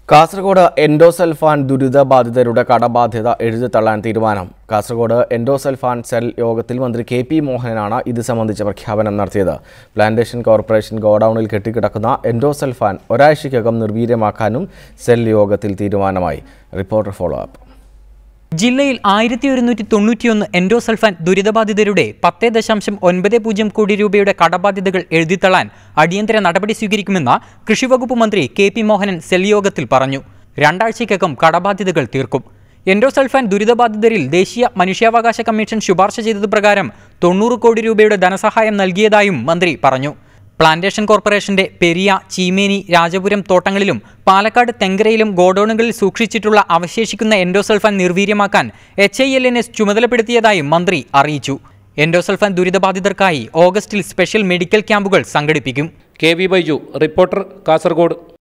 Kasaragod endosulfan ദുരിതബാധിതരുടെ കടബാധ്യത എഴുതിത്തള്ളാൻ തീരുമാനം Kasaragod endosulfan cell യോഗത്തിൽ മന്ത്രി കെ പി മോഹനനാണ് ഇത് സംബന്ധിച്ച പ്രഖ്യാപനം നടത്തിയത് പ്ലാന്റേഷൻ കോർപ്പറേഷൻ ഗോഡൌണിൽ കെട്ടിക്കിടക്കുന്ന എൻഡോസൾഫാൻ ഒരാഴ്ചയ്ക്കകം നിർവീര്യമാക്കാനും സെൽ യോഗത്തിൽ തീരുമാനമായി റിപ്പോർട്ടർ ഫോളോ അപ്പ് ജില്ലയിൽ ആയിരത്തി ഒരുന്നൂറ്റി തൊണ്ണൂറ്റിയൊന്ന് എൻഡോസൾഫാൻ ദുരിതബാധിതരുടെ പത്ത് ദശാംശം ഒൻപത് പൂജ്യം കോടി രൂപയുടെ കടബാധ്യതകൾ എഴുതിത്തള്ളാൻ അടിയന്തര നടപടി സ്വീകരിക്കുമെന്ന് കൃഷിവകുപ്പ് മന്ത്രി കെ പി മോഹനൻ സെൽ യോഗത്തിൽ പറഞ്ഞു രണ്ടാഴ്ചയ്ക്കകം കടബാധ്യതകൾ തീർക്കും എൻഡോസൾഫാൻ ദുരിതബാധിതരിൽ ദേശീയ മനുഷ്യാവകാശ കമ്മീഷൻ ശുപാർശ ചെയ്തത് പ്രകാരം തൊണ്ണൂറ് കോടി രൂപയുടെ ധനസഹായം നൽകിയതായും മന്ത്രി പറഞ്ഞു പ്ലാന്റേഷൻ കോർപ്പറേഷന്റെ പെരിയ ചീമേനി രാജപുരം തോട്ടങ്ങളിലും പാലക്കാട് തെങ്കരയിലും ഗോഡൌണുകളിൽ സൂക്ഷിച്ചിട്ടുള്ള അവശേഷിക്കുന്ന എൻഡോസൾഫാൻ നിർവീര്യമാക്കാൻ H I L N S ചുമതലപ്പെടുത്തിയതായും മന്ത്രി അറിയിച്ചു എൻഡോസൾഫാൻ ദുരിതബാധിതർക്കായി ഓഗസ്റ്റിൽ സ്പെഷ്യൽ മെഡിക്കൽ ക്യാമ്പുകൾ സംഘടിപ്പിക്കും K V Baiju reporter Kasaragod